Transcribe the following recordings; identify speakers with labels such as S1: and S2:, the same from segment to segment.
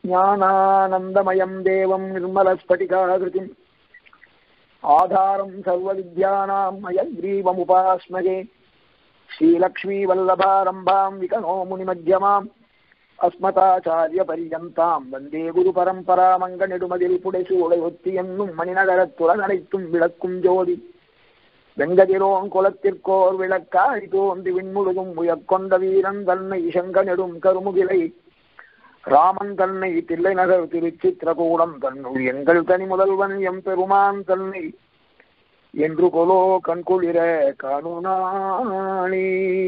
S1: ज्ञानानन्दमयम् देवम् निर्मलस्फटिकाकृतिम् आधारम् सर्वविद्यानाम् मयग्रीवमुपास्महे श्रीलक्ष्मीवल्लभारम्भाम् विकनो मुनिमध्यमाम् அஸ்மதாச்சாரியபரியந்தாம் வந்தே குரு பரம்பரா மங்க நெடுமதில் புடைசு உடையொத்தி என்னும் மணிநகரத்துடன் அனைத்தும் விளக்கும் ஜோதி வெங்கதிரோன் குலத்திற்கோர் விளக்காய் தோன்றி விண்முழுதும் உயர்கொண்ட வீரன் தன்னை இசங்க நெடும் கருமுகிலை ராமன் தன்னை தில்லை நகர் திருச்சித்திரகூடம் தன்னுள் எங்கள் தனி முதல்வன் எம் பெருமான் தன்னை என்று கொலோ கண்குளிர காணுனானி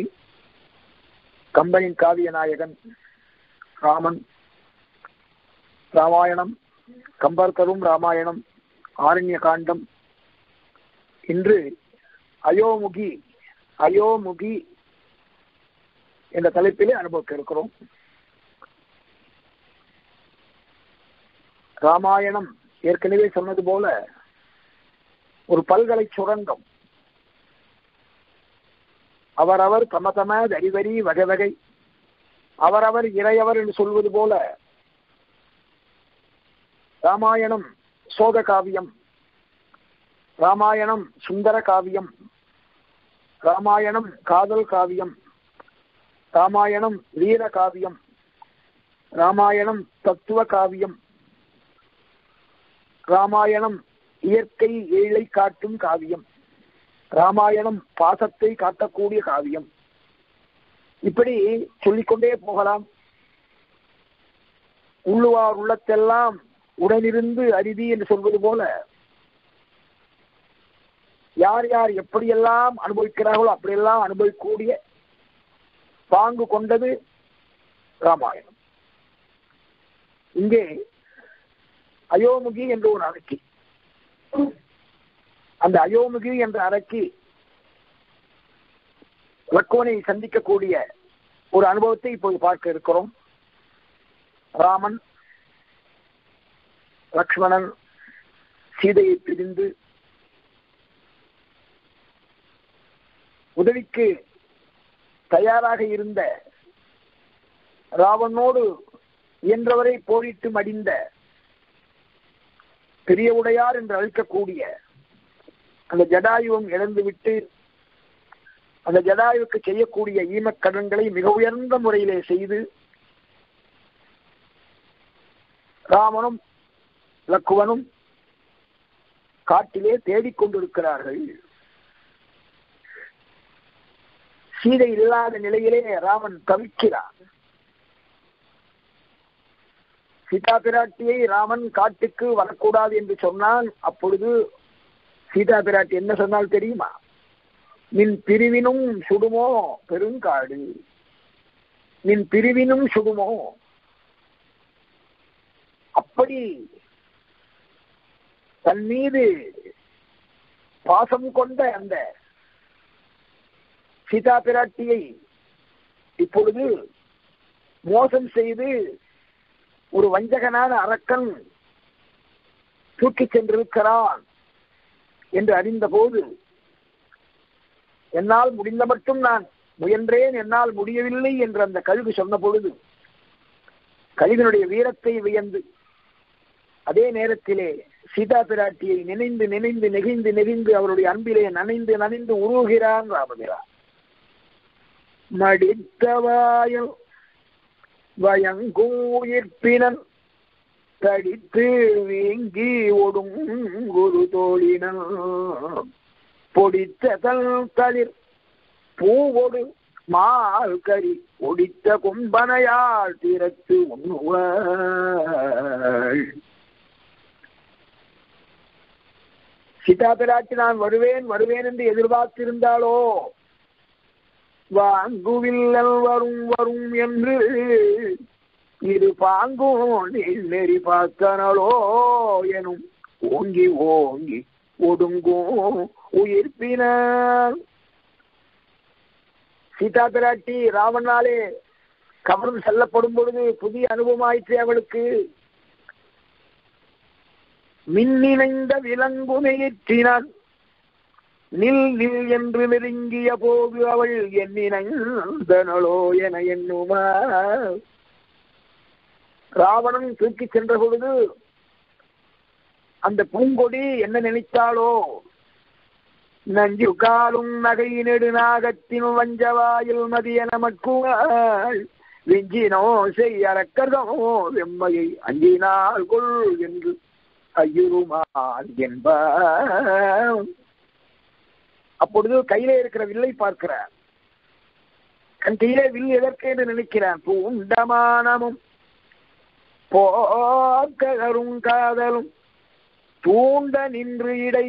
S1: கம்பனின் காவிய நாயகன் ராமன் ராமாயணம் கம்பர் தரும் ராமாயணம் ஆரண்ய காண்டம் இன்று அயோமுகி அயோமுகி என்ற தலைப்பிலே அனுபவிக்க இருக்கிறோம் ராமாயணம் ஏற்கனவே சொன்னது போல ஒரு பல்கலை சுரங்கம் அவரவர் தம தம தரிவரி வகை வகை அவரவர் இறையவர் என்று சொல்வது போல ராமாயணம் சோக காவியம் ராமாயணம் சுந்தர காவியம் ராமாயணம் காதல் காவியம் ராமாயணம் வீர காவியம் ராமாயணம் தத்துவ காவியம் ராமாயணம் இயற்கை ஏழை காட்டும் காவியம் ராமாயணம் பாசத்தை காட்டக்கூடிய காவியம் இப்படி சொல்லிக்கொண்டே போகலாம் உள்ளுவார் உள்ளத்தெல்லாம் உடனிருந்து அரிதி என்று சொல்வது போல யார் யார் எப்படியெல்லாம் அனுபவிக்கிறார்களோ அப்படியெல்லாம் அனுபவிக்கக்கூடிய பாங்கு கொண்டது ராமாயணம் இங்கே அயோமுகி என்ற ஒரு அரக்கி அந்த அயோமுகி என்ற அரக்கி லக்கோனை சந்திக்கக்கூடிய ஒரு அனுபவத்தை இப்போது பார்க்க இருக்கிறோம் ராமன் லக்ஷ்மணன் சீதையை பிரிந்து உதவிக்கு தயாராக இருந்த ராவனோடு இயன்றவரை போரிட்டு மடிந்த பெரிய உடையார் என்று அழைக்கக்கூடிய அந்த ஜடாயுவம் இழந்துவிட்டு அந்த ஜடாயுவுக்கு செய்யக்கூடிய ஈமக்கடன்களை மிக உயர்ந்த முறையிலே செய்து ராமனும் லக்குவனும் காட்டிலே தேடிக்கொண்டிருக்கிறார்கள் சீதை இல்லாத நிலையிலே ராமன் தவிக்கிறான் சீதா பிராட்டியை ராமன் காட்டுக்கு வரக்கூடாது என்று சொன்னால் அப்பொழுது சீதா பிராட்டி என்ன சொன்னால் தெரியுமா நின் பிரிவினும் சுடுமோ பெருங்காடு நின் பிரிவினும் சுடுமோ அப்படி தன் மீது பாசம் கொண்ட அந்த சீதா பிராட்டியை இப்பொழுது மோசம் செய்து ஒரு வஞ்சகனான அரக்கன் தூக்கிச் சென்றிருக்கிறான் என்று அறிந்த போது என்னால் முடிந்த மட்டும் நான் முயன்றேன் என்னால் முடியவில்லை என்று அந்த கழுகு சொன்ன பொழுது கழுவினுடைய வீரத்தை வியந்து அதே நேரத்திலே சீதா பிராட்டியை நினைந்து நினைந்து நெகிழ்ந்து நெகிழ்ந்து அவருடைய அன்பிலே நனைந்து நனைந்து உருகிறான் ராமபிரா மடித்தவாயல் வயங்கூயிர்ப்பினன் தடித்து வீங்கி ஒடும் குரு தோழினன் பொடித்ததல் தளிர் பூவொடு மால் கறி ஒடித்த கும்பனையால் திறத்து உண்ணுவாள் சீதா பிராட்டி நான் வருவேன் வருவேன் என்று எதிர்பார்த்திருந்தாளோ வாங்குவில்லல் வரும் வரும் என்று இது பாங்கும் நெறி பார்த்தனளோ எனும் ஓங்கி ஓங்கி ஒடுங்கும் உயிர்ப்பினார் சீதா பிராட்டி ராவணாலே கவனம் செல்லப்படும் பொழுது புதிய அனுபவமாயிற்று அவளுக்கு மின்னிணைந்த விலங்கு நெயிற்றினான் நில் நில் என்று நெருங்கிய போது அவள் எண்ணினோ என எண்ணுமா ராவணன் தூக்கி சென்ற பொழுது அந்த பூங்கொடி என்ன நினைத்தாளோ நஞ்சு காலும் நகை நெடுநாகத்தின் வஞ்சவாயில் மதிய நமக்குவாள் விஞ்சினோ செய்யறக்கதோ வெம்மையை அஞ்சினால் கொள் என்று ஐயுருமான் என்பார் அப்பொழுது கையிலே இருக்கிற வில்லை பார்க்கிறார் தன் கையிலே வில் எதற்கு என்று நினைக்கிறான் பூண்டமானமும் போக்கரும் காதலும் தூண்ட நின்று இடை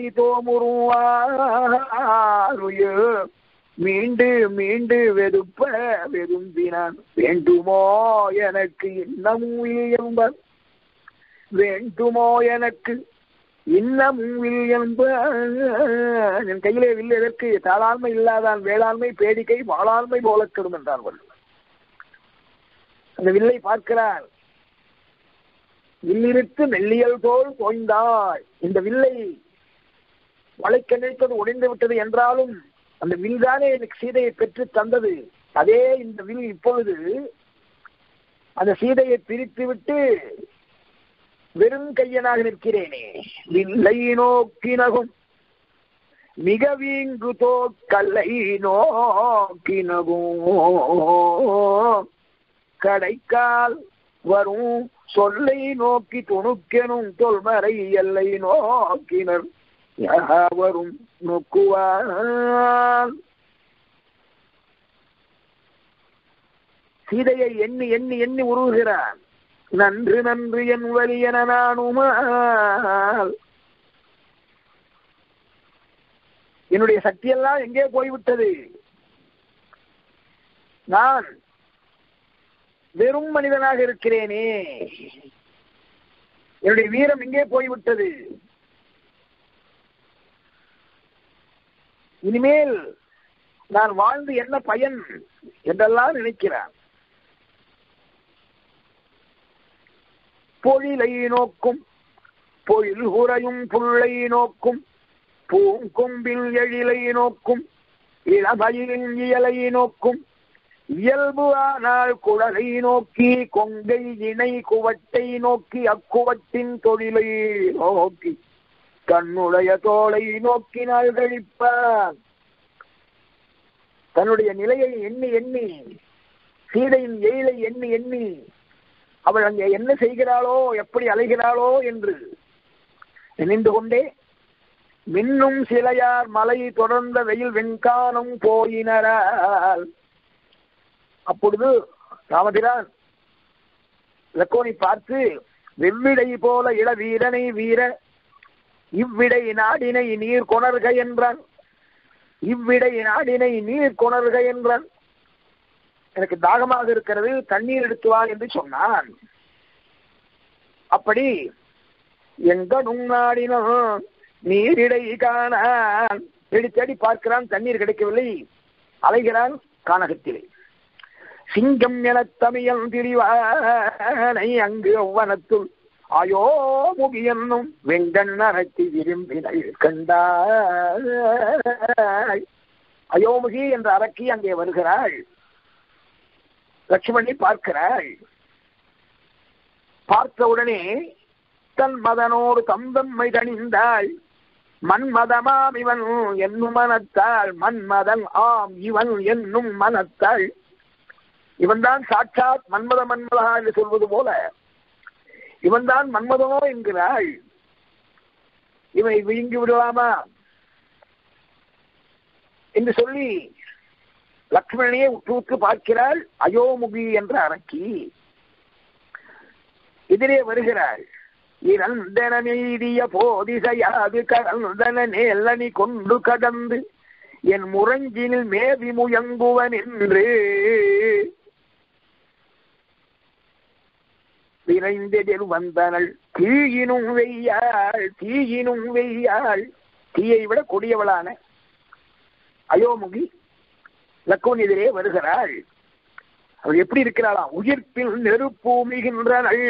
S1: தோமுருவாருய மீண்டு மீண்டு வெதுப்ப வெதும்பினான் வேண்டுமோ எனக்கு இன்னமும் என்பர் வேண்டுமோ எனக்கு இன்னமும் வில் என்ப என் கையிலே வில் எதற்கு தாளாண்மை இல்லாதான் வேளாண்மை பேடிக்கை வாழாண்மை போல கெடும் என்றான் வள்ளுவர் அந்த வில்லை பார்க்கிறான் வில்லிருத்து மெல்லியல் தோல் தோய்ந்தாய் இந்த வில்லை வளைக்க நினைத்தது உடைந்து விட்டது என்றாலும் அந்த வில் தானே எனக்கு சீதையை பெற்று தந்தது அதே இந்த வில் இப்பொழுது அந்த சீதையை பிரித்து விட்டு வெறும் கையனாக நிற்கிறேனே வில்லை நோக்கினகும் மிக வீங்கு தோக்கல்லை நோக்கினகும் கடைக்கால் வரும் சொல்லை நோக்கி துணுக்கெனும் தொல்மறை எல்லை நோக்கினர் யாவரும் நோக்குவார் சீதையை எண்ணி எண்ணி எண்ணி உருவுகிறான் நன்று நன்று என் வலியன நானுமால் என்னுடைய சக்தியெல்லாம் எங்கே போய்விட்டது நான் வெறும் மனிதனாக இருக்கிறேனே என்னுடைய வீரம் எங்கே போய்விட்டது இனிமேல் நான் வாழ்ந்து என்ன பயன் என்றெல்லாம் நினைக்கிறான் பொழிலை நோக்கும் பொழில் உறையும் புள்ளை நோக்கும் பூங்கொம்பில் எழிலை நோக்கும் இளமயிலின் இயலை நோக்கும் இயல்பு ஆனால் குழலை நோக்கி கொங்கை இணை குவட்டை நோக்கி அக்குவட்டின் தொழிலை நோக்கி தன்னுடைய தோலை நோக்கினால் கழிப்பான் தன்னுடைய நிலையை எண்ணி எண்ணி சீதையின் எயிலை எண்ணி எண்ணி அவள் அங்கே என்ன செய்கிறாளோ எப்படி அலைகிறாளோ என்று நினைந்து கொண்டே மின்னும் சிலையார் மலை தொடர்ந்த வெயில் வெண்கானம் போயினரால் அப்பொழுது ராமபிரான் லக்கோனை பார்த்து வெவ்விடை போல இள வீரனை வீர இவ்விடை நாடினை நீர் கொணர்க என்றான் இவ்விடை நாடினை நீர் கொணர்க என்றான் எனக்கு தாகமாக இருக்கிறது தண்ணீர் எடுத்து வா என்று சொன்னான் அப்படி எங்கனும் நாடினும் நீரிடை காணான் தேடி தேடி பார்க்கிறான் தண்ணீர் கிடைக்கவில்லை அலைகிறான் கானகத்திலே சிங்கம் என தமியன் திரிவானை அங்கு ஒவ்வனத்துள் ஆயோ முகி என்னும் வெங்கண் அரத்தி விரும்பினை கண்டாய் அயோமுகி என்ற அரக்கி அங்கே வருகிறாள் லட்சுமணி பார்க்கிறாள் பார்த்த உடனே தன் மதனோடு தம்பம்மை தணிந்தாள் மன்மதமாம் இவன் என்னும் மனத்தாள் மன்மதன் ஆம் இவன் என்னும் மனத்தாள் இவன்தான் சாட்சாத் மன்மத மன்மதா என்று சொல்வது போல இவன்தான் மன்மதனோ என்கிறாள் இவனை விழுங்கி விடலாமா என்று சொல்லி லக்ஷ்மணனையே உற்று உற்று பார்க்கிறாள் அயோமுகி என்ற அரக்கி எதிரே வருகிறாள் இறந்தன நீதிய போதிசையாது கடந்தன நேலனி கொண்டு கடந்து என் முரஞ்சினில் மேவி முயங்குவன் என்று விரைந்தெதிர் வந்தனள் தீயினும் வெய்யாள் தீயினும் வெய்யாள் தீயை விட கொடியவளான அயோமுகி லக்கோன் எதிரே வருகிறாள் அவள் எப்படி இருக்கிறாளா உயிர்ப்பில் நெருப்பூமிகின்றனள்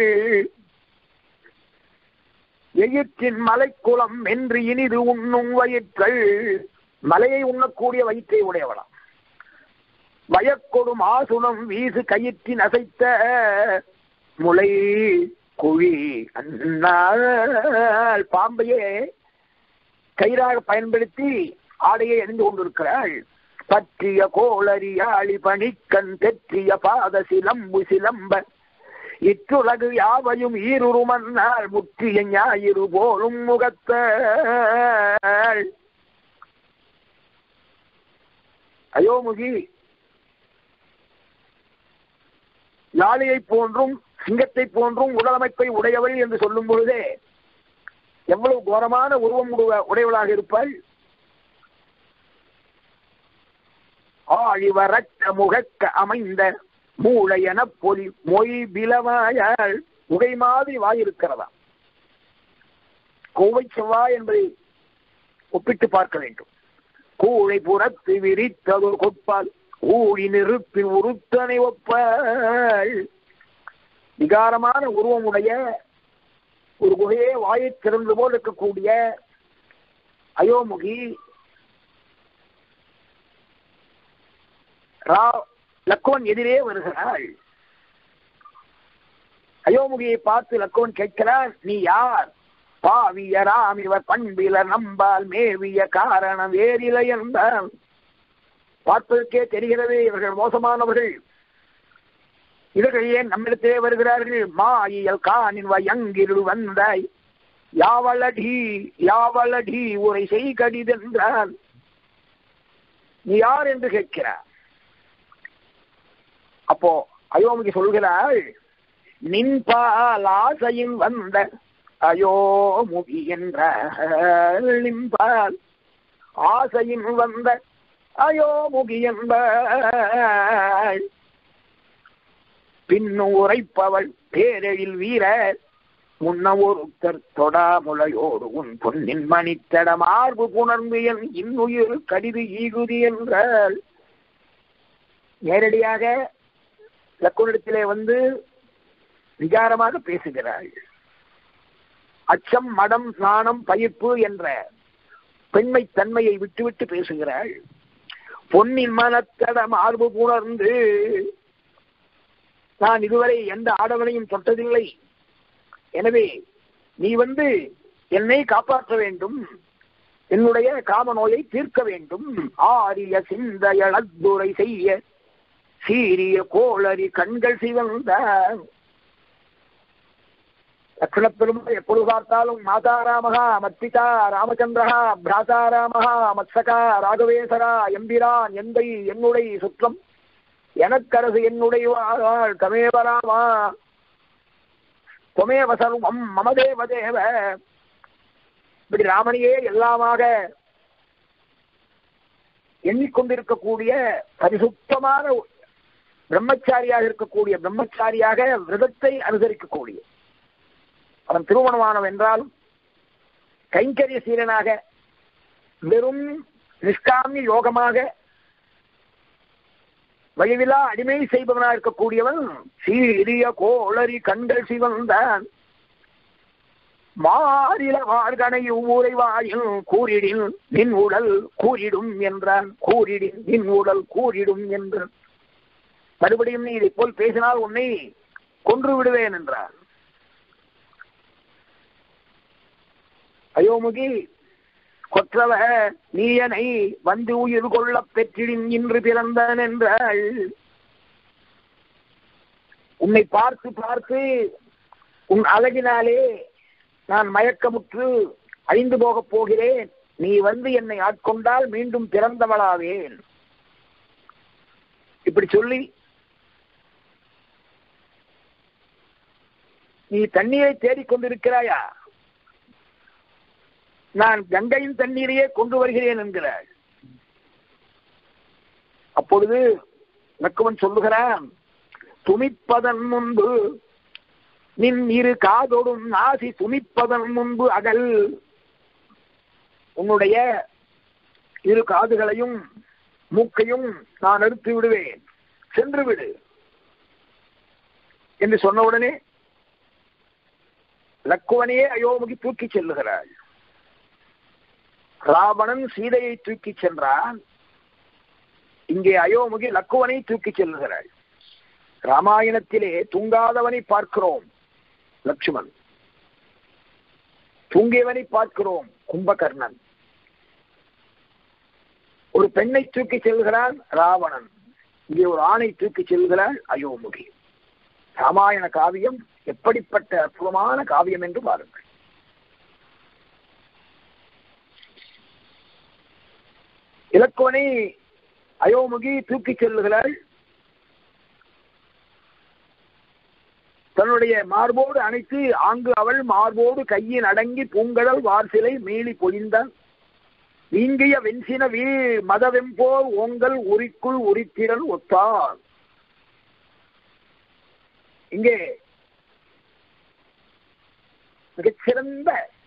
S1: எயிற்றின் மலைக்குளம் என்று இனிது உண்ணும் வயிற்கள் மலையை உண்ணக்கூடிய வயிற்றை உடையவளாம் வயக்கொடும் ஆசுனம் வீசு கயிற்றின் அசைத்த முளை குழி அந்நாள் பாம்பையே கயிறாக பயன்படுத்தி ஆடையை அணிந்து கொண்டிருக்கிறாள் பற்றிய கோளரியாளி பணிக்கண் தெற்றிய பாத சிலம்பு சிலம்ப இற்றுலகு யாவையும் ஈருருமன்னால் முற்றிய ஞாயிறு போலும் முகத்தாள் அயோமுகி யாழியை போன்றும் சிங்கத்தை போன்றும் உடலமைப்பை உடையவள் என்று சொல்லும் பொழுதே எவ்வளவு கோரமான உருவம் உடைய- உடையவளாக இருப்பாள் ஆழிவரட்ட முகக்க அமைந்த மூளையன பொலி மொய் பிலவாயால் முகை மாதிரி வாயிருக்கிறதா கோவை செவ்வாய் என்பதை ஒப்பிட்டு பார்க்க வேண்டும் கூழை புறத்து விரித்தது கொப்பால் ஊழி நெருப்பின் உருத்தனை ஒப்பாள் விகாரமான உருவமுடைய ஒரு குகையே வாயை திறந்து போல் இருக்கக்கூடிய அயோமுகி ரா லக்கோன் எதிரே வருகிறாள் அயோமுகியை பார்த்து லக்கோன் கேட்கிறான் நீ யார் பாவியராம் இவர் பண்பில நம்பால் மேவிய காரணம் வேறில்லை என்றான் பார்ப்பதற்கே தெரிகிறது இவர்கள் மோசமானவர்கள் இவர்கள் ஏன் நம்மிடத்திலே வருகிறார்கள் மாயியல் காணின் வயங்கிரு வந்தாய் யாவளடி யாவளடி உரை செய் கடிதென்றான் நீ யார் என்று கேட்கிறார் அப்போ அயோமுகி சொல்கிறாள் நின்பால் ஆசையின் வந்த அயோமுகி என்ற நின்பால் ஆசையின் வந்த அயோமுகி என்பாள் பின்னு உரைப்பவள் பேரெழில் வீரர் முன்ன ஒருத்தர் தொடாமுலையோடு உன் பொன்னின் மணித்தட மார்பு புணர்ந்து என் இன்னுயிர் கடிது ஈகுதி என்றாள் நேரடியாக லக்குனிடத்திலே வந்து விகாரமாக பேசுகிறாள் அச்சம் மடம் நாணம் பயிர்ப்பு என்ற பெண்மை தன்மையை விட்டுவிட்டு பேசுகிறாள் பொன்னின் மனத்தட மார்பு புணர்ந்து நான் இதுவரை எந்த ஆடவனையும் தொட்டதில்லை எனவே நீ வந்து என்னை காப்பாற்ற வேண்டும் என்னுடைய காம நோயை தீர்க்க வேண்டும் ஆரிய சிந்தையளத்துரை செய்ய சீரிய கோளரி கண்கள் சிவந்த லக்ஷ்மண பெருமாள் எப்பொழுது பார்த்தாலும் மாதா ராமகா மத்பிதா ராமச்சந்திரா பிராதா ராமகா மத்சகா ராகவேசரா எம்பிரான் எந்தை என்னுடைய சுற்றம் எனக்கரசு என்னுடைய வாழ் தமேவராமா தொமேவ சர்வம் மமதேவ தேவ இப்படி ராமனையே எல்லாமாக எண்ணிக்கொண்டிருக்கக்கூடிய பரிசுத்தமான பிரம்மச்சாரியாக இருக்கக்கூடிய பிரம்மச்சாரியாக விரதத்தை அனுசரிக்கக்கூடிய அவன் திருமணமானவன் என்றாலும் கைங்கரிய சீலனாக வெறும் நிஷ்காமிய யோகமாக வயவிலா அடிமை செய்பவனாக இருக்கக்கூடியவன் சீரிய கோளரி கண்கள் சிவந்தான் மாறில வாழ்கனை ஊரை வாயில் கூறிடின் நின் உடல் கூறிடும் என்றான் கூறிடின் நின் உடல் கூறிடும் என்றான் மறுபடியும் நீ இதை போல் பேசினால் உன்னை கொன்று விடுவேன் என்றார் அயோமுகி கொற்றவ நீயனை வந்து உயிர் கொள்ளப் பெற்றிடின் இன்று பிறந்தான் என்றாள் உன்னை பார்த்து பார்த்து உன் அழகினாலே நான் மயக்கமுற்று அழிந்து போகப் போகிறேன் நீ வந்து என்னை ஆட்கொண்டால் மீண்டும் பிறந்தவளாவேன் இப்படி சொல்லி நீ தண்ணீரை தேடிக்கொண்டிருக்கிறாயா நான் கங்கையின் தண்ணீரையே கொண்டு வருகிறேன் என்கிறாள் அப்பொழுது நக்குவன் சொல்லுகிறான் துணிப்பதன் முன்பு நின் இரு காதொடும் நாசி துணிப்பதன் முன்பு அகல் உன்னுடைய இரு காதுகளையும் மூக்கையும் நான் எடுத்து விடுவேன் சென்று விடு என்று சொன்னவுடனே லக்குவனையே அயோமுகி தூக்கி செல்லுகிறாள் ராவணன் சீதையை தூக்கி சென்றான் இங்கே அயோமுகி லக்குவனை தூக்கி செல்லுகிறாள் ராமாயணத்திலே தூங்காதவனை பார்க்கிறோம் லட்சுமண் தூங்கியவனை பார்க்கிறோம் கும்பகர்ணன் ஒரு பெண்ணை தூக்கி செல்கிறான் ராவணன் இங்கே ஒரு ஆணை தூக்கி செல்கிறாள் அயோமுகி ராமாயண காவியம் எப்படிப்பட்ட அற்புதமான காவியம் என்று பாருங்கள் இலக்குவனை அயோமுகி தூக்கி செல்லுகிறாள் தன்னுடைய மார்போடு அணைத்து ஆங்கு அவள் மார்போடு கையின் அடங்கி பூங்கடல் வார்சிலை மீளி பொழிந்தான் நீங்கிய வெண்சின வீ மதவெம்போர் ஓங்கல் உரிக்குள் உரித்திரன் ஒத்தார் இங்கே மிகச்சிறந்த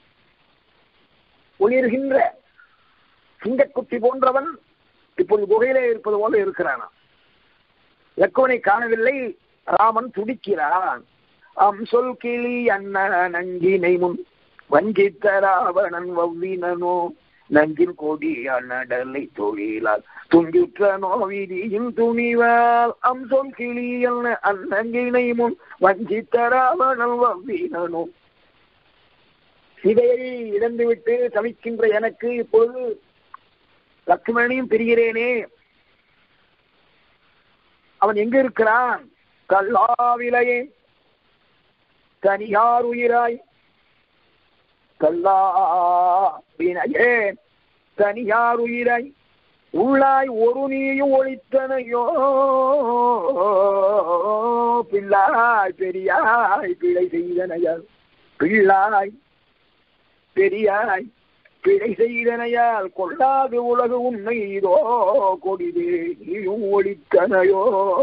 S1: ஒளிர்கின்ற சிங்கக்குட்டி போன்றவன் இப்பொழுது குகையிலே இருப்பது போல இருக்கிறானா லக்குவனை காணவில்லை ராமன் துடிக்கிறான் அம் சொல் கிளி அண்ண நங்கினை முன் வஞ்சித்த ராவணன் வவ்வினனோ நஞ்சின் கொடிய நடலை தொழிலால் துஞ்சுற்றனோ விதியின் துணிவால் அம் சொல் கிளி அண்ண அன்னங்கினை முன் வஞ்சித்த ராவணன் வவ்வினனோ சிதையை இழந்துவிட்டு தவிக்கின்ற எனக்கு இப்பொழுது லக்ஷ்மணனையும் பிரிகிறேனே அவன் எங்க இருக்கிறான் கல்லாவிலையே தனியார் உயிராய் கல்லா வினையே தனியார் உயிராய் உள்ளாய் ஒரு நீயும் ஒழித்தனையோ பிள்ளாய் பெரியாய் பிழை செய்தனையால் பிள்ளாய் பெரியாய் பிழை செய்தனையால் கொள்ளாது உலகு உண்மை இதோ கொடிதே நீயும் ஒழித்தனையோ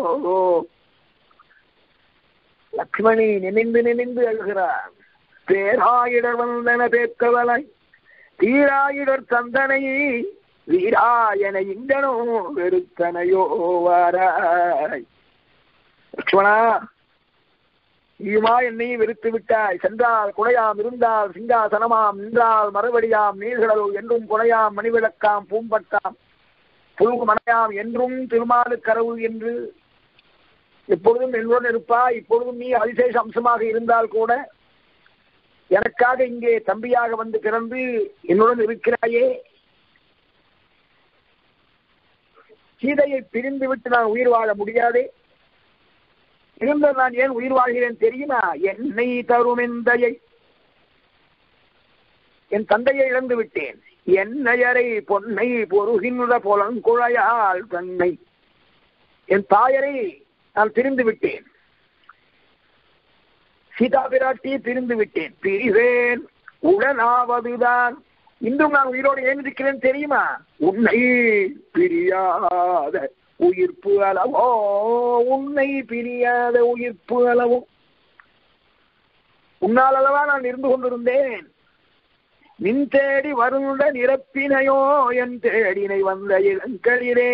S1: லக்ஷ்மணி நினைந்து நினைந்து அழுகிறான் பேராயிடர் வந்தன பேக்கவலை தீராயிடர் தந்தனை வீராயன இங்கனோ வெறுத்தனையோ வாராய் லக்ஷ்மணா நீயுமா என்னை வெறுத்து விட்டாய் சென்றால் குடையாம் இருந்தால் சிங்காசனமாம் நின்றால் மறுபடியாம் நீர்கடலோ என்றும் குடையாம் மணிவிளக்காம் பூம்பட்டாம் புல்கு மனையாம் என்றும் திருமாலுக்கரவு என்று எப்பொழுதும் என்னுடன் இருப்பா இப்பொழுதும் நீ அதிசேஷ அம்சமாக இருந்தால் கூட எனக்காக இங்கே தம்பியாக வந்து பிறந்து என்னுடன் இருக்கிறாயே சீதையை பிரிந்து விட்டு நான் உயிர் வாழ முடியாதே இருந்த நான் ஏன் உயிர் வாழ்கிறேன் தெரியுமா என்னை தரும் எந்தையை என் தந்தையை இழந்து விட்டேன் என்னையரை பொன்னை பொருகின்ற புலங்குழையால் தன்னை என் தாயரை நான் பிரிந்து விட்டேன் சீதா பிராட்டி பிரிந்து விட்டேன் பிரிவேன் உடனாவதுதான் இன்றும் நான் உயிரோடு ஏன் இருக்கிறேன் தெரியுமா உன்னை பிரியாத உயிர்ப்பு அளவோ உன்னை பிரியாத உயிர்ப்பு அளவோ உன்னால் அளவா நான் இருந்து கொண்டிருந்தேன் நின் தேடி வருண்ட நிரப்பினையோ என் தேடினை வந்த இளங்களிலே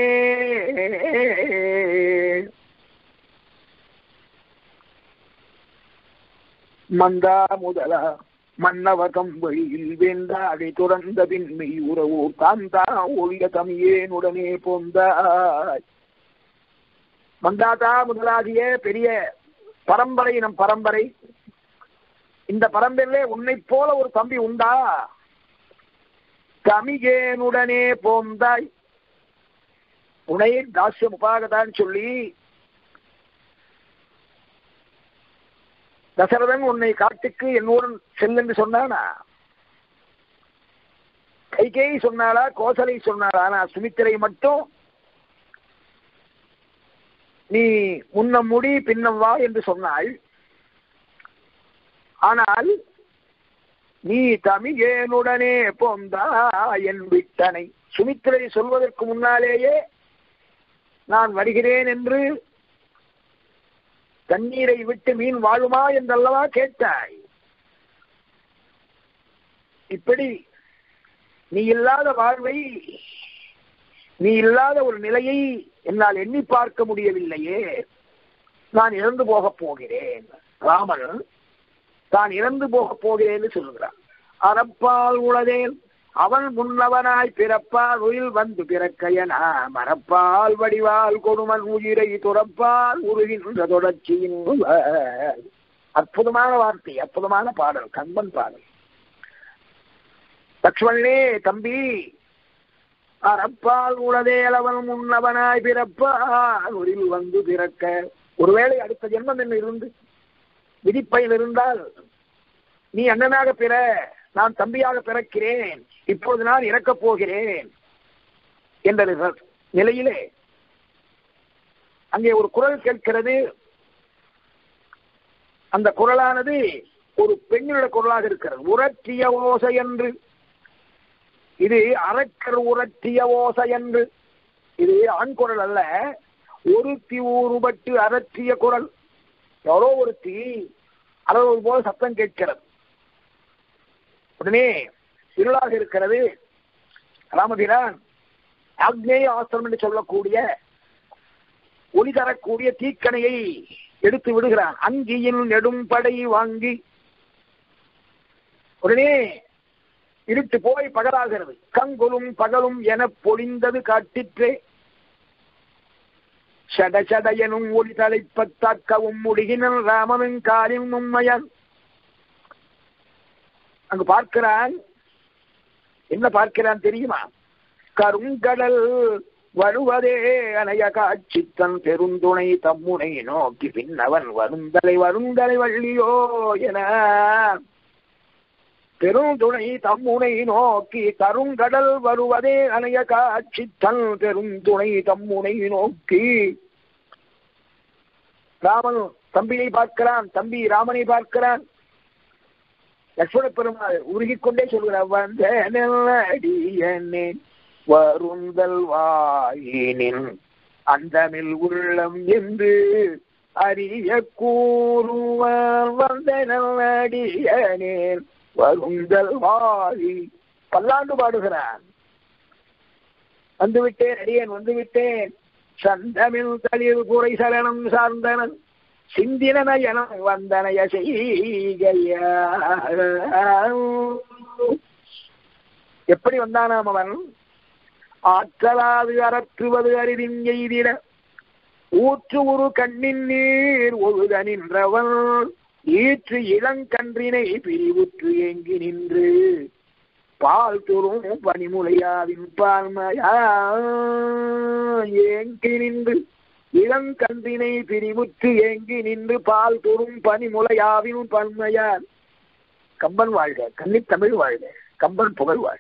S1: மந்தா முதலா மன்னவகம் வழியில் வேண்டாடை துறந்த பின்மை உறவோ காந்தா ஒழிய தமியேனுடனே போந்தாய் மந்தாதா முதலாகிய பெரிய பரம்பரை நம் பரம்பரை இந்த பரம்பரையிலே உன்னை போல ஒரு தம்பி உண்டா தமிகேனுடனே போந்தாய் உனை தாசியம் உபாகதான் சொல்லி தசரதன் உன்னை காட்டுக்கு என்னுடன் செல்லென்று சொன்னானா கைகேயி சொன்னாளா கோசலை சொன்னாளா நான் சுமித்திரை மட்டும் நீ முன்னம் முடி பின்னம் வா என்று சொன்னாள் ஆனால் நீ தமிழேனுடனே போந்தா என் விட்டனை சுமித்திரை சொல்வதற்கு முன்னாலேயே நான் வருகிறேன் என்று தண்ணீரை விட்டு மீன் வாழுமா என்றல்லவா கேட்டாய் இப்படி நீ இல்லாத வாழ்வை நீ இல்லாத ஒரு நிலையை என்னால் எண்ணி பார்க்க முடியவில்லையே நான் இறந்து போகப் போகிறேன் ராமன் தான் இறந்து போகப் போகிறேன்னு சொல்லுகிறான் அறப்பால் உளதேன் அவன் முன்னவனாய் பிறப்பால் உயிர் வந்து பிறக்கையனா மரப்பால் வடிவால் கொடுமன் உயிரை துறப்பால் உருகின்ற தொடர்ச்சியின் முதல். அற்புதமான வார்த்தை அற்புதமான பாடல் கம்பன் பாடல் லக்ஷ்மணனே தம்பி அறப்பால் உளதேலவன் முன்னவனாய் பிறப்பால் உரில் வந்து பிறக்க ஒருவேளை அடுத்த ஜென்மம் என்ன இருந்து விதிப்பயன் இருந்தால் நீ அண்ணனாக பிற நான் தம்பியாக பிறக்கிறேன் இப்பொழுது நான் இறக்கப் போகிறேன் என்ற நிலையிலே அங்கே ஒரு குரல் கேட்கிறது அந்த குரலானது ஒரு பெண்ணுடைய குரலாக இருக்கிறது உரற்றிய ஓசை என்று இது அரக்கர் உரற்றிய ஓசை என்று இது ஆண் குரல் அல்ல ஒருத்தி ஊறுபட்டு அரற்றிய குரல் எவ்வளோ ஒருத்தி அளவு போல சத்தம் கேட்கிறது உடனே இருளாக இருக்கிறது ராமபிரான் அக்னேய ஆசிரம் என்று சொல்லக்கூடிய ஒளி தரக்கூடிய தீக்கணையை எடுத்து விடுகிறான் அங்கியின் நெடும் படை வாங்கி உடனே இருட்டு போய் பகலாகிறது கங்குலும் பகலும் என பொழிந்தது காட்டிற்றே சட சட எனும் ஒளி தலைப்பத்தாக்கவும் முடிகினன் ராமனின் காலின் உண்மையன் அங்கு பார்க்கிறான் என்ன பார்க்கிறான் தெரியுமா கருங்கடல் வருவதே அணைய காட்சி தன் பெருந்துணை தம்முனை நோக்கி பின்னவன் வருந்தலை வருந்தலை வள்ளியோ என பெருந்துணை தம்முனை நோக்கி கருங்கடல் வருவதே அணைய காட்சி தன் பெருந்துணை தம்முனை நோக்கி ராமன் தம்பியை பார்க்கிறான் தம்பி ராமனை பார்க்கிறான் லட்சுமண பெருமாள் உருகிக்கொண்டே சொல்கிறார் வந்த நெல்லடியனே வருந்தல் வாயினின் அந்தமில் உள்ளம் என்று அறிய கூறுவார் வந்த நல்லடியனேன் வருந்தல் வாயி பல்லாண்டு பாடுகிறான் வந்துவிட்டேன் அடியேன் வந்துவிட்டேன் சந்தமில் தளிர் குறை சரணம் சார்ந்தனன் சிந்தினயனம் வந்தனைய செய்கையா எப்படி வந்தானாம் அவன் ஆற்றலாது அறற்றுவது அரிதின் எய்திட ஊற்று ஒரு கண்ணின் நீர் ஒழுத நின்றவன் ஈற்று இளங்கன்றினை பிரிவுற்று ஏங்கி நின்று பால் துரும் பனிமுலையாவின் பால்மையா ஏங்கி நின்று இளங்கன்றினை பிரிவுற்று ஏங்கி நின்று பால் துரும் பனிமுலையாவின் பன்மையார் கம்பன் வாழ்க கன்னித் தமிழ் வாழ்க கம்பன் புகழ் வாழ்க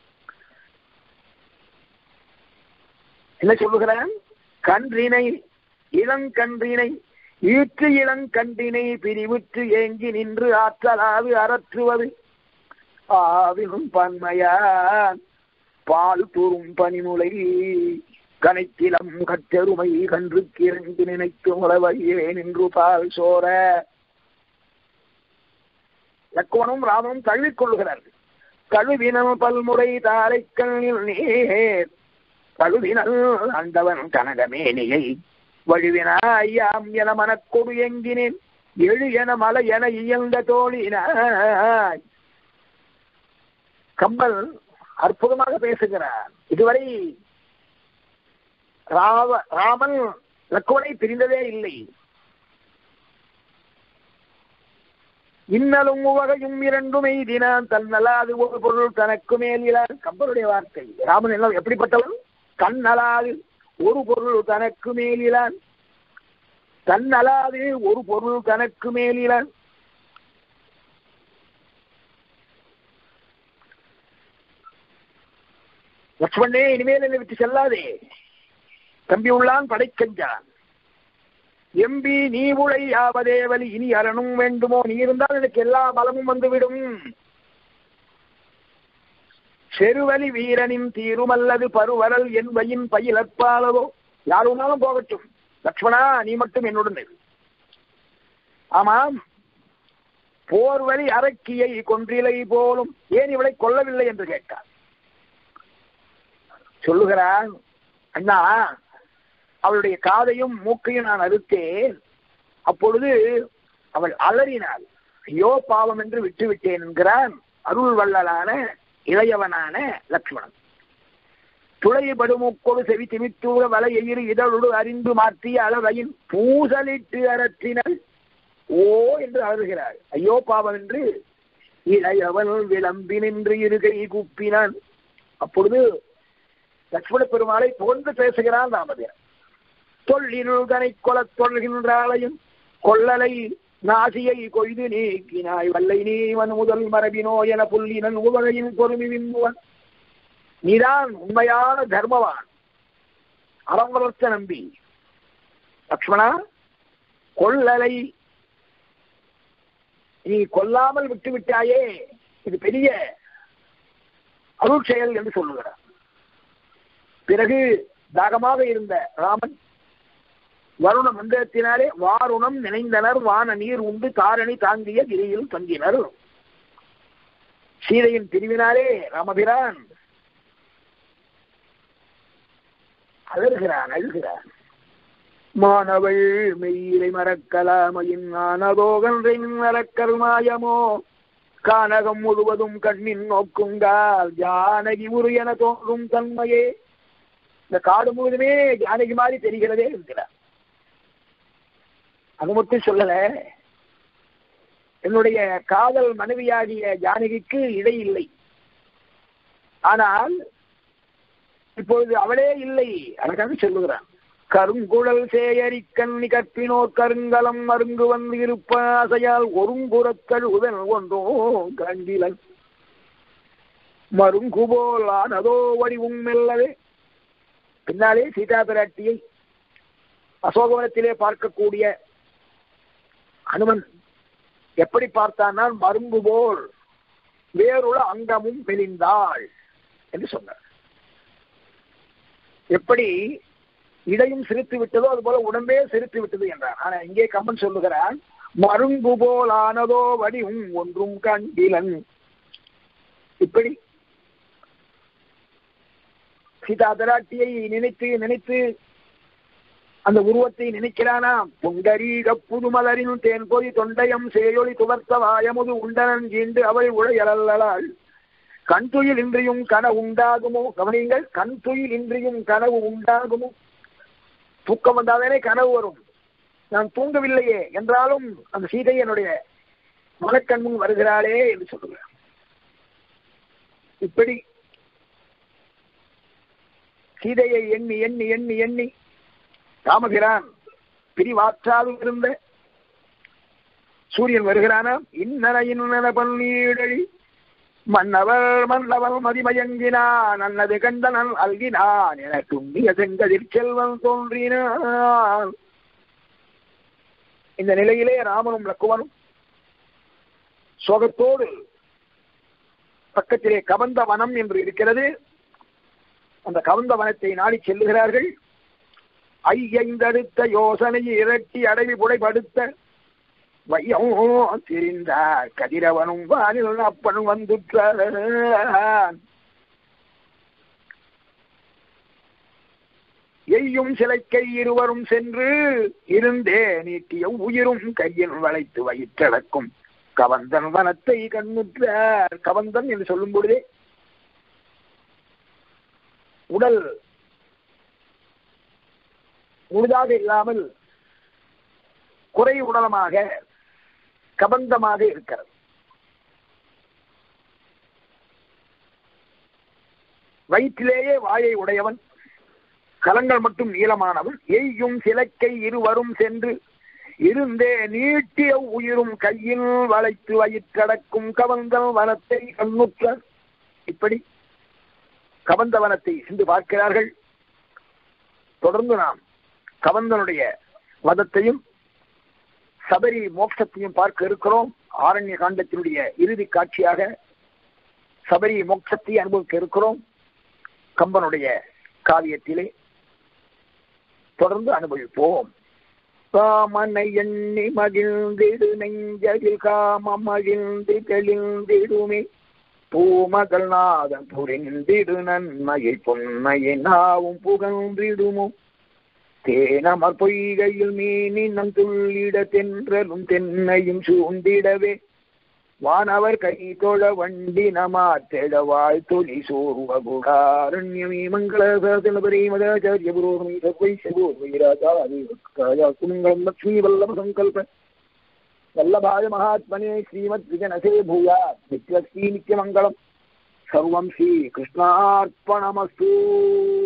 S1: என்ன சொல்லுகிறான் கன்றினை இளங்கன்றினை ஈற்று இளங்கன்றினை பிரிவுற்று ஏங்கி நின்று ஆற்றலாது அறற்றுவது ஆவினும் பன்மையான் பால் தூரும் பனிமுலை கனைத்திலம் கற்றெருமை கன்று கிறங்கி நினைத்து உளவையே நின்று பால் சோர லக்குவனும் ராமனும் தழுவிக் கொள்கிறார்கள் கழுவினம் பல்முறை தாரை கண்ணில் நீர் கழுவினல் அண்டவன் கனகமேனியை வழுவினாயாம் என மனக்கொடு எங்கினேன் எழு என மலை என இயந்த தோழினாய் கம்பல் அற்புதமாக பேசுகிறார் இதுவரை ராவ ராமன் லக்குவனை பிரிந்ததே இல்லை இன்னலும் உவகையும் இரண்டும் எய்தினான் தன்னலாது ஒரு பொருள் தனக்கு மேலிலான் கம்பனுடைய வார்த்தை ராமன் எல்லாம் எப்படிப்பட்டவன் கண்ணலாது ஒரு பொருள் தனக்கு மேலிலான் தன்னலாது ஒரு பொருள் தனக்கு மேலிலான் லட்சுமணே இனிமேல் என்னை விட்டு செல்லாதே தம்பி உள்ளான் படைக்கஞ்சான் எம்பி நீ உழை யாவதேவலி இனி அரணும் வேண்டுமோ நீ இருந்தால் எனக்கு எல்லா பலமும் வந்துவிடும் செருவலி வீரனின் தீரும் அல்லது பருவரல் என்பையின் பயிலற்பாலவோ யாருனாலும் போகட்டும் லக்ஷ்மணா நீ மட்டும் என்னுடன் இரு ஆமாம் போர்வழி அரக்கியை கொன்றிலை போலும் ஏன் இவளை கொல்லவில்லை என்று கேட்டார் சொல்லுகிறான் அண்ணா அவளுடைய காதையும் மூக்கையும் நான் அறுத்தேன் அப்பொழுது அவள் அலறினாள் ஐயோ பாவம் என்று விட்டு விட்டேன் என்கிறான் அருள் வள்ளலான இளையவனான லக்ஷ்மணன் துளைபடுமுக்கொடு செவி திமித்தூர வலை எயிறு இதழோடு அறிந்து மாற்றிய அளவையின் பூசலிட்டு அரற்றினல் ஓ என்று அழுகிறார் ஐயோ பாவம் என்று இளையவன் விளம்பி நின்று இருகை குப்பினான் அப்பொழுது லட்சுமண பெருமாளை புகழ்ந்து பேசுகிறான் ராமதேவன் தொல்லினுள்கனை கொலத் தொல்கின்றாளையும் கொள்ளலை நாசியை கொய்து நீக்கினாய் வல்லை நீவன் முதல் மரபினோ என புல்லினன் உவகையின் பொறுமி விம்புவன் நீதான் உண்மையான தர்மவான் அறம் வளர்த்த நம்பி லக்ஷ்மணா கொள்ளலை நீ கொல்லாமல் விட்டு விட்டாயே இது பெரிய அருள் செயல் என்று சொல்லுகிறார் பிறகு தாகமாக இருந்த ராமன் வருண மந்திரத்தினாலே வாருணம் நினைந்தனர் வான நீர் உண்டு தாரணி தாங்கிய கிரியில் தங்கினர் சீதையின் பிரிவினாலே ராமபிரான் அலறுகிறான் அழுகிறான் மாணவள் மெய்யிலை மறக்கலாமையின் ஆனதோகன்றை மறக்கருமாயமோ கானகம் முழுவதும் கண்ணின் நோக்குங்கால் ஜானகி உரு என தோன்றும் தன்மையே இந்த காடு முழுவதுமே ஜானகி மாதிரி தெரிகிறதே இருக்கிறார் அது மட்டும் சொல்லல என்னுடைய காதல் மனைவியாகிய ஜானகிக்கு இடை இல்லை ஆனால் இப்பொழுது அவளே இல்லை அழகாக சொல்லுகிறான் கருங்குழல் சேயரி கண்ணி கற்பினோர் கருங்கலம் மருங்கு வந்து இருப்பாசையால் ஒருங்குறக்கள் உதன் ஒன்றோ கண்டிலன் மருங்கு போல் ஆனதோ வடிவும் மெல்லவே பின்னாலே சீதா பிராட்டியை அசோகவனத்திலே பார்க்கக்கூடிய அனுமன் எப்படி பார்த்தானால் மருங்கு போல் வேறுள்ள அங்கமும் மெலிந்தாள் என்று சொன்னார் எப்படி இடையும் சிரித்து விட்டதோ அது போல உடம்பே சிரித்து விட்டது என்றார் ஆனா இங்கே கம்மன் சொல்லுகிறான் மருங்கு போல் ஆனதோ வடிவும் ஒன்றும் கண்டிலன் இப்படி சீதா பிராட்டியை நினைத்து நினைத்து அந்த உருவத்தை நினைக்கிறானா பொங்கரீக புதுமலரின் தேன் பொதி தொண்டயம் சேயொளி துவர்த்த வாயமுது உண்டனன் கீண்டு அவள் உழையலாள் கண் துயில் இன்றியும் கனவு உண்டாகுமோ கவனிங்கள் கண் துயில் இன்றியும் கனவு உண்டாகுமோ தூக்கம் வந்தாதானே கனவு வரும் நான் தூங்கவில்லையே என்றாலும் அந்த சீதை என்னுடைய மனக்கண் முன் வருகிறாளே என்று சொல்லுகிறார் இப்படி சீதையை எண்ணி எண்ணி எண்ணி எண்ணி ராமபிரான் பிரிவாற்றாலும் இருந்த சூரியன் வருகிறானா இன்னன இன்னன பன்னீடழி மன்னவர் மன்னவர் மதிமயங்கினான் அன்னது கண்டனன் அல்கினான் என துண்டிய செங்கதிர் செல்வன் தோன்றினான் இந்த நிலையிலே ராமனும் லக்குவனும் சோகத்தோடு பக்கத்திலே கவந்த வனம் என்று இருக்கிறது அந்த கவந்த வனத்தை நாடி செல்லுகிறார்கள் ஐயைந்தடுத்த யோசனை இரட்டி அடவி புடைபடுத்த வையம் திரிந்தார் கதிரவனும் வானில் அப்பனும் வந்துற்றான் எய்யும் சிலைக்கை இருவரும் சென்று இருந்தே நீட்டிய உயிரும் கையில் வளைத்து வயிற்றடக்கும் கவந்தன் வனத்தை கண்ணுற்றார் கவந்தன் என்று சொல்லும் பொழுதே உடல் முழுதாக இல்லாமல் குறை உடலமாக கபந்தமாக இருக்கிறது வயிற்றிலேயே வாயை உடையவன் கலங்கள் மட்டும் நீளமானவன் எய்யும் சிலக்கை இருவரும் சென்று இருந்தே நீட்டிய உயிரும் கையில் வளைத்து வயிற்றடக்கும் கவந்தல் வனத்தை கண்ணுற்ற இப்படி கவந்த வனத்தை சென்று பார்க்கிறார்கள் தொடர்ந்து நாம் கவந்தனுடைய வதத்தையும் சபரி மோட்சத்தையும் பார்க்க இருக்கிறோம் ஆரண்ய காண்டத்தினுடைய இறுதி காட்சியாக சபரி மோட்சத்தை அனுபவிக்க இருக்கிறோம் கம்பனுடைய காவியத்திலே தொடர்ந்து அனுபவிப்போம் காமனை எண்ணி மகிழ்ந்திடு நெஞ்சதில் காமம் மகிழ்ந்து தெளிந்திடுமே பூமகள் நாதன் புரிந்திடு நன்மையை பொன்மையை நாவும் புகழ்ந்திடுமோ தேனமர் பொய்கையில் மீனினம் துள்ளிட தென்றலும் தென்னையும் சூழ்ந்திடவே வானவர் கைதொழ வண்டி நமாத்தெழ வாழ்த்தொலி சோர்வகுடாரண்யமே மங்களபரி மதாச்சாரிய புரோகமி சர்வைஷபூர்வைராஜாதி சுமங்கலம் லக்ஷ்மீ வல்லப சங்கல்ப வல்லபாய மகாத்மனே ஸ்ரீமத் விஜனசே பூயாத் நித்யஸ்ரீ நித்யமங்கலம் சர்வம் ஸ்ரீ கிருஷ்ணார்ப்பணமஸ்து